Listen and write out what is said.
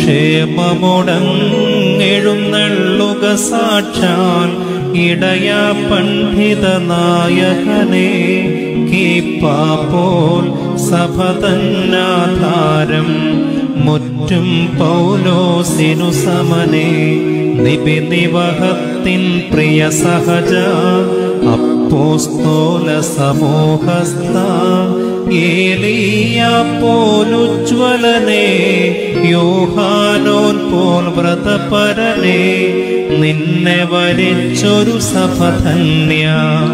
ക്ഷേമമുടങ്ങെഴുന്നള്ളുക സാക്ഷാൽ ഇടയാ പണ്ഡിത നായകനെ കീപ്പാപ്പോൽ സഭതന്നാധാരം മുറ്റും പൗലോസിനു സമനെ നിബിനിവഹത്തിൻ പ്രിയ സഹജ അപ്പോസ്തോല സമൂഹസ്ഥ ഏലിയ പോലുജ്വലനെ യോഹാനോൻ പോൽ വ്രതപരനെ നിന്നെ വരിച്ചൊരു സഭ ധന്യ